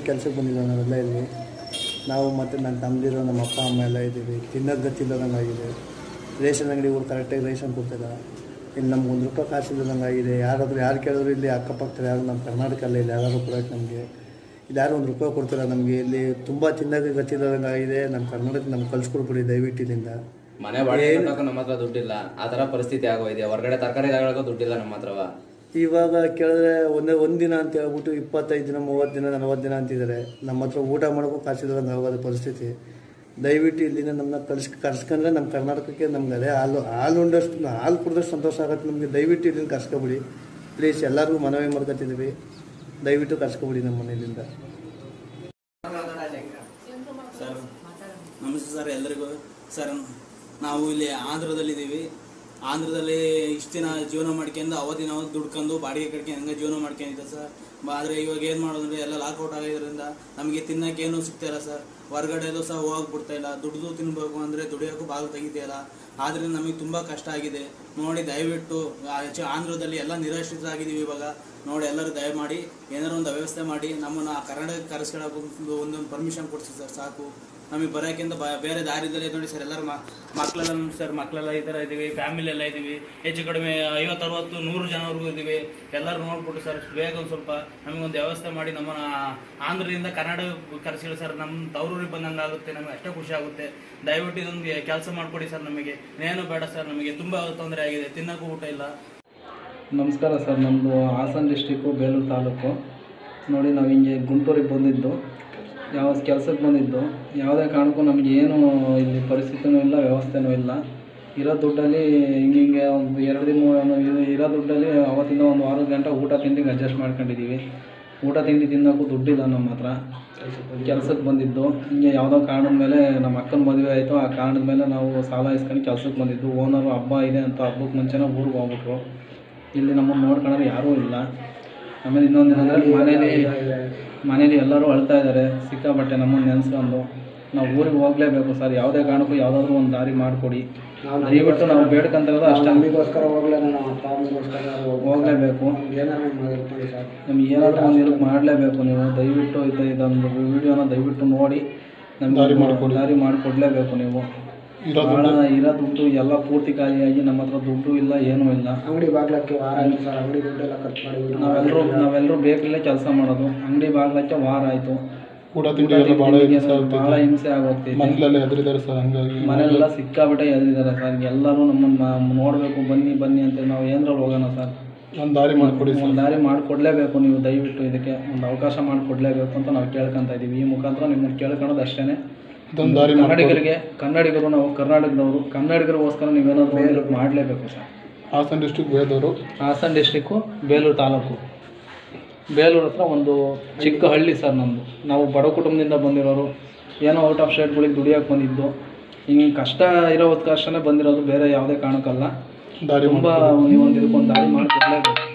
ಕೆಲಸಕ್ಕೆ ಬಂದಿದ್ದೀವಿ ನಾವೆಲ್ಲ ಇಲ್ಲಿ ನಾವು ಮತ್ತು ನನ್ನ ತಮ್ಮದಿರು ನಮ್ಮ ಅಪ್ಪ ಅಮ್ಮ ಎಲ್ಲ ಇದ್ದೀವಿ ತಿನ್ನೋದು ಗತಿಲ್ಲದಂಗೆ ಆಗಿದೆ ರೇಷನ್ ಅಂಗಡಿಗಳು ಕರೆಕ್ಟಾಗಿ ರೇಷನ್ ಕೊಡ್ತಿಲ್ಲ ಇಲ್ಲಿ ನಮ್ಗೆ ಒಂದು ರೂಪಾಯಿ ಕಾಸು ಇಲ್ಲದಂಗೆ ಆಗಿದೆ ಯಾರಾದರೂ ಯಾರು ಕೇಳಿದ್ರು ಇಲ್ಲಿ ಅಕ್ಕಪಕ್ಕದಲ್ಲಿ ಯಾರು ನಮ್ಮ ಕರ್ನಾಟಕಲ್ಲೇ ಇಲ್ಲಿ ಯಾರಾದರೂ ಕೊಡೋಕೆ ನಮಗೆ ಇಲ್ಲಿ ಯಾರು ಒಂದು ರೂಪಾಯಿ ಕೊಡ್ತಿಲ್ಲ ನಮಗೆ ಇಲ್ಲಿ ತುಂಬ ತಿನ್ನೋಕೆ ಗತಿಲ್ಲದಂಗೆ ಆಗಿದೆ ನಮ್ಮ ಕರ್ನಾಟಕ ನಮ್ಗೆ ಕಳ್ಸ್ಕೊಡ್ಬಿಡಿ ದಯವಿಟ್ಟು ಇಲ್ಲಿಂದ ಮನೆ ಬಾಡಿಗೆ ಕಟ್ಟೋಕೆ ನಮ್ಮ ಹತ್ರ ದುಡ್ಡಿಲ್ಲ ಆ ತರ ಪರಿಸ್ಥಿತಿ ಆಗೋಗಿದೆ ಹೊರಗಡೆ ತರಕಾರಿ ತಗೊಳಕ್ಕೂ ದುಡ್ಡಿಲ್ಲ ನಮ್ಮ ಹತ್ರವ ಇವಾಗ ಕೇಳಿದ್ರೆ ಒಂದೇ ಒಂದು ದಿನ ಅಂತ ಹೇಳ್ಬಿಟ್ಟು ಇಪ್ಪತ್ತೈದು ದಿನ ಮೂವತ್ತು ದಿನ ನಲವತ್ತು ದಿನ ಅಂತಿದ್ದಾರೆ ನಮ್ಮ ಹತ್ರ ಊಟ ಮಾಡೋಕ್ಕೂ ಕಾಸಿಲ್ಲದಂಗೆ ಆಗೋದು ಪರಿಸ್ಥಿತಿ ದಯವಿಟ್ಟು ಇಲ್ಲಿಂದ ನಮ್ಮನ್ನ ಕಳ್ಸಿ ಕರ್ಸ್ಕೊಂಡ್ರೆ ನಮ್ಮ ಕರ್ನಾಟಕಕ್ಕೆ ನಮ್ಗೆ ಅದೇ ಹಾಲು ಹಾಲು ಉಂಡಷ್ಟು ಹಾಲು ಕುಡಿದಷ್ಟು ಸಂತೋಷ ಆಗುತ್ತೆ ನಮಗೆ ದಯವಿಟ್ಟು ಇಲ್ಲಿಂದ ಕರ್ಸ್ಕೊಬಿಡಿ ಪ್ಲೀಸ್ ಎಲ್ಲರಿಗೂ ಮನವಿ ಮಾಡ್ಕೊತಿದ್ದೀವಿ ದಯವಿಟ್ಟು ಕರ್ಸ್ಕೊಬಿಡಿ ನಮ್ಮ ಮನೆಯಲ್ಲಿಂದ ಸರ್ ನಮಸ್ತೆ ಸರ್ ಎಲ್ರಿಗೂ ಸರ್ ನಾವು ಇಲ್ಲಿ ಆಂಧ್ರದಲ್ಲಿದ್ದೀವಿ ಆಂಧ್ರದಲ್ಲಿ ಇಷ್ಟು ದಿನ ಜೀವನ ಮಾಡ್ಕೊಂಡು ಅವತ್ತಿನ ಅವತ್ತು ದುಡ್ಕೊಂಡು ಬಾಡಿಗೆ ಕಟ್ಕೊಂಡು ಹಂಗೆ ಜೀವನ ಮಾಡ್ಕೊಂಡಿದ್ದೆ ಸರ್ ಆದರೆ ಇವಾಗ ಏನು ಮಾಡೋದಂದ್ರೆ ಎಲ್ಲ ಲಾಕೌಟ್ ಆಗಿರೋದ್ರಿಂದ ನಮಗೆ ತಿನ್ನೋಕ್ಕೇನು ಸಿಗ್ತಾಯಿಲ್ಲ ಸರ್ ಹೊರಗಡೆಲೂ ಸಹ ಹೋಗಕ್ಕೆ ಬಿಡ್ತಾ ಇಲ್ಲ ದುಡ್ದು ತಿನ್ಬೇಕು ಅಂದರೆ ದುಡಿಯೋಕ್ಕೂ ಬಾಗಿಲು ತೆಗಿತಿಲ್ಲ ಆದ್ದರಿಂದ ನಮಗೆ ತುಂಬ ಕಷ್ಟ ಆಗಿದೆ ನೋಡಿ ದಯವಿಟ್ಟು ಆ ಹೆಚ್ಚು ಆಂಧ್ರದಲ್ಲಿ ಎಲ್ಲ ನಿರಾಶ್ರಿತರಾಗಿದ್ದೀವಿ ಇವಾಗ ನೋಡಿ ಎಲ್ಲರೂ ದಯಮಾಡಿ ಏನಾರು ಒಂದು ವ್ಯವಸ್ಥೆ ಮಾಡಿ ನಮ್ಮನ್ನು ಆ ಕರ್ನಾಟಕ ಕರೆಸ್ಕೊಳ್ಳೋಕೆ ಒಂದು ಒಂದೊಂದು ಪರ್ಮಿಷನ್ ಕೊಡಿಸಿ ಸರ್ ಸಾಕು ನಮಗೆ ಬರೋಕ್ಕಿಂತ ಬ ಬೇರೆ ದಾರಿದಲ್ಲಿ ನೋಡಿ ಸರ್ ಎಲ್ಲರೂ ಮಕ್ಕಳೆಲ್ಲ ಸರ್ ಮಕ್ಕಳೆಲ್ಲ ಈ ಥರ ಇದ್ದೀವಿ ಫ್ಯಾಮಿಲಿ ಎಲ್ಲ ಇದ್ದೀವಿ ಹೆಚ್ಚು ಕಡಿಮೆ ಐವತ್ತು ಅರವತ್ತು ನೂರು ಜನವರೆಗೂ ಇದ್ದೀವಿ ಎಲ್ಲರೂ ನೋಡ್ಬಿಟ್ಟು ಸರ್ ಬೇಗ ಒಂದು ಸ್ವಲ್ಪ ನಮಗೊಂದು ವ್ಯವಸ್ಥೆ ಮಾಡಿ ನಮ್ಮನ್ನ ಆಂಧ್ರದಿಂದ ಕರ್ನಾಟಕ ಕರೆಸಿಲ್ಲ ಸರ್ ನಮ್ಮ ತವರೂರಿಗೆ ಬಂದಂಗೆ ಆಗುತ್ತೆ ನಮಗೆ ಅಷ್ಟೇ ಖುಷಿ ಆಗುತ್ತೆ ದಯವಿಟ್ಟು ಇದೊಂದು ಕೆಲಸ ಮಾಡಿಕೊಡಿ ಸರ್ ನಮಗೆ ಏನು ಬೇಡ ಸರ್ ನಮಗೆ ತುಂಬ ತೊಂದರೆ ಆಗಿದೆ ತಿನ್ನೋಕ್ಕೂ ಊಟ ಇಲ್ಲ ನಮಸ್ಕಾರ ಸರ್ ನಮ್ಮದು ಹಾಸನ ಡಿಸ್ಟಿಕ್ಕು ಬೇಲೂರು ತಾಲೂಕು ನೋಡಿ ನಾವು ಹಿಂಗೆ ಗುಂಟೂರಿಗೆ ಬಂದಿದ್ದು ಯಾವ ಕೆಲಸಕ್ಕೆ ಬಂದಿದ್ದು ಯಾವುದೇ ಕಾರಣಕ್ಕೂ ನಮಗೆ ಏನು ಇಲ್ಲಿ ಪರಿಸ್ಥಿತಿನೂ ಇಲ್ಲ ವ್ಯವಸ್ಥೆನೂ ಇಲ್ಲ ಇರೋ ದುಡ್ಡಲ್ಲಿ ಹಿಂಗೆ ಹಿಂಗೆ ಒಂದು ಎರಡು ದಿನ ಮೂರು ಇದು ಇರೋ ದುಡ್ಡಲ್ಲಿ ಅವತ್ತಿಂದ ಒಂದು ವಾರದ ಗಂಟೆ ಊಟ ತಿಂಡಿಗೆ ಅಡ್ಜಸ್ಟ್ ಮಾಡ್ಕೊಂಡಿದ್ದೀವಿ ಊಟ ತಿಂಡಿ ತಿನ್ನೋಕ್ಕೂ ದುಡ್ಡಿಲ್ಲ ನಮ್ಮ ಹತ್ರ ಕೆಲಸಕ್ಕೆ ಬಂದಿದ್ದು ಹಿಂಗೆ ಯಾವುದೋ ಕಾರಣದ ಮೇಲೆ ನಮ್ಮ ಅಕ್ಕನ ಮದುವೆ ಆಯಿತು ಆ ಕಾರಣದ ಮೇಲೆ ನಾವು ಸಾಲ ಇಸ್ಕೊಂಡು ಕೆಲಸಕ್ಕೆ ಬಂದಿದ್ದು ಓನರು ಹಬ್ಬ ಇದೆ ಅಂತ ಹಬ್ಬಕ್ಕೆ ಮುಂಚೆನೇ ಊರಿಗೆ ಹೋಗ್ಬಿಟ್ರು ಇಲ್ಲಿ ನಮ್ಮನ್ನು ನೋಡ್ಕೊಳ್ಳೋರು ಯಾರೂ ಇಲ್ಲ ಆಮೇಲೆ ಇನ್ನೊಂದು ಏನಂದರೆ ಮನೇಲಿ ಮನೇಲಿ ಎಲ್ಲರೂ ಅಳ್ತಾ ಇದ್ದಾರೆ ಸಿಕ್ಕಾಬಟ್ಟೆ ನಮ್ಮನ್ನು ನೆನೆಸ್ಕೊಂಡು ನಾವು ಊರಿಗೆ ಹೋಗಲೇಬೇಕು ಸರ್ ಯಾವುದೇ ಕಾರಣಕ್ಕೂ ಯಾವುದಾದ್ರೂ ಒಂದು ದಾರಿ ಮಾಡಿಕೊಡಿ ದಯವಿಟ್ಟು ನಾವು ಬೇಡ್ಕೊಂತಿರೋದು ಅಷ್ಟೇ ನಮಗೋಸ್ಕರ ಹೋಗ್ಲೇ ನಮ್ಮ ಅಪ್ಪ ಅಮ್ಮಗೋಸ್ಕರ ಹೋಗಲೇಬೇಕು ಏನಾದ್ರು ಮಾಡಿರ್ತೀವಿ ಸರ್ ನಮ್ಗೆ ಏನಾದರೂ ಒಂದು ಹೆಲ್ಪ್ ಮಾಡಲೇಬೇಕು ನೀವು ದಯವಿಟ್ಟು ಇದು ಇದೊಂದು ವಿಡಿಯೋನ ದಯವಿಟ್ಟು ನೋಡಿ ನಮ್ಗೆ ದಾರಿ ಮಾಡಿಕೊಡಿ ದಾರಿ ಮಾಡಿಕೊಡ್ಲೇಬೇಕು ನೀವು ಭಾಳ ಇರೋ ದುಡ್ಡು ಎಲ್ಲ ಪೂರ್ತಿ ಖಾಲಿಯಾಗಿ ನಮ್ಮ ಹತ್ರ ದುಡ್ಡು ಇಲ್ಲ ಏನೂ ಇಲ್ಲ ಅಂಗಡಿ ಬಾಗ್ಲಕ್ಕೆ ವಾರ ಆಯ್ತು ಸರ್ ಅಂಗಡಿ ದುಡ್ಡೆಲ್ಲ ಖರ್ಚು ಮಾಡಿದ್ವಿ ನಾವೆಲ್ಲರೂ ನಾವೆಲ್ಲರೂ ಬೇಕಲ್ಲೇ ಕೆಲಸ ಮಾಡೋದು ಅಂಗಡಿ ಬಾಗ್ಲಕ್ಕೆ ವಾರ ಆಯಿತು ಊಟ ತಿಂಡಿ ಎಲ್ಲ ಭಾಳ ಹಿಂಸೆ ಭಾಳ ಆಗ್ತೈತೆ ಹಿಂಸೆ ಆಗೋಗ್ತೈತೆ ಮನೇಲೆಲ್ಲ ಹೆದರಿದ್ದಾರೆ ಸರ್ ಹಂಗಾಗಿ ಮನೆಯೆಲ್ಲ ಸಿಕ್ಕಾಬಿಟ್ಟೆ ಎದ್ರಿದ್ದಾರೆ ಸರ್ ಎಲ್ಲರೂ ನಮ್ಮನ್ನು ನೋಡಬೇಕು ಬನ್ನಿ ಬನ್ನಿ ಅಂತ ನಾವು ಏನ್ರಲ್ಲಿ ಹೋಗೋಣ ಸರ್ ಒಂದು ದಾರಿ ಮಾಡಿಕೊಡಿ ಸರ್ ಒಂದು ದಾರಿ ಮಾಡಿಕೊಡ್ಲೇಬೇಕು ನೀವು ದಯವಿಟ್ಟು ಇದಕ್ಕೆ ಒಂದು ಅವಕಾಶ ಮಾಡಿಕೊಡ್ಲೇಬೇಕು ಅಂತ ನಾವು ಕೇಳ್ಕೊತಾ ಇದ್ದೀವಿ ಈ ಮುಖಾಂತರ ನಿಮ್ಮನ್ನು ಕೇಳ್ಕೊಳ್ಳೋದು ಅಷ್ಟೇ ಇದೊಂದು ದಾರಿ ಮಾಡಿಕೊಡಿ ಕನ್ನಡಿಗರಿಗೆ ಕನ್ನಡಿಗರು ನಾವು ಕರ್ನಾಟಕದವರು ಕನ್ನಡಿಗರಿಗೋಸ್ಕರ ನೀವೇನಾದರೂ ಒಂದು help ಮಾಡಲೇಬೇಕು ಸರ್ ಹಾಸನ ಡಿಸ್ಟಿಕ್ ಬೇದವರು ಹಾಸನ ಡಿಸ್ಟಿಕ್ಕು ಬೇಲೂರು ತಾಲೂಕು ಬೇಲೂರು ಹತ್ರ ಒಂದು ಚಿಕ್ಕ ಹಳ್ಳಿ ಸರ್ ನಮ್ಮದು ನಾವು ಬಡ ಕುಟುಂಬದಿಂದ ಬಂದಿರೋರು ಏನೋ ಔಟ್ ಆಫ್ ಸ್ಟೇಟ್ಗಳಿಗೆ ದುಡಿಯೋಕೆ ಬಂದಿದ್ದು ಹಿಂಗೆ ಕಷ್ಟ ಇರೋ ಕಷ್ಟನೇ ಬಂದಿರೋದು ಬೇರೆ ಯಾವುದೇ ಕಾರಣಕ್ಕಲ್ಲ ದಾರಿ ತುಂಬ ಒಂದು ಇದಕ್ಕೊಂದು ದಾರಿ ಮಾಡಿಕೊಡ್ಲೇಬೇಕು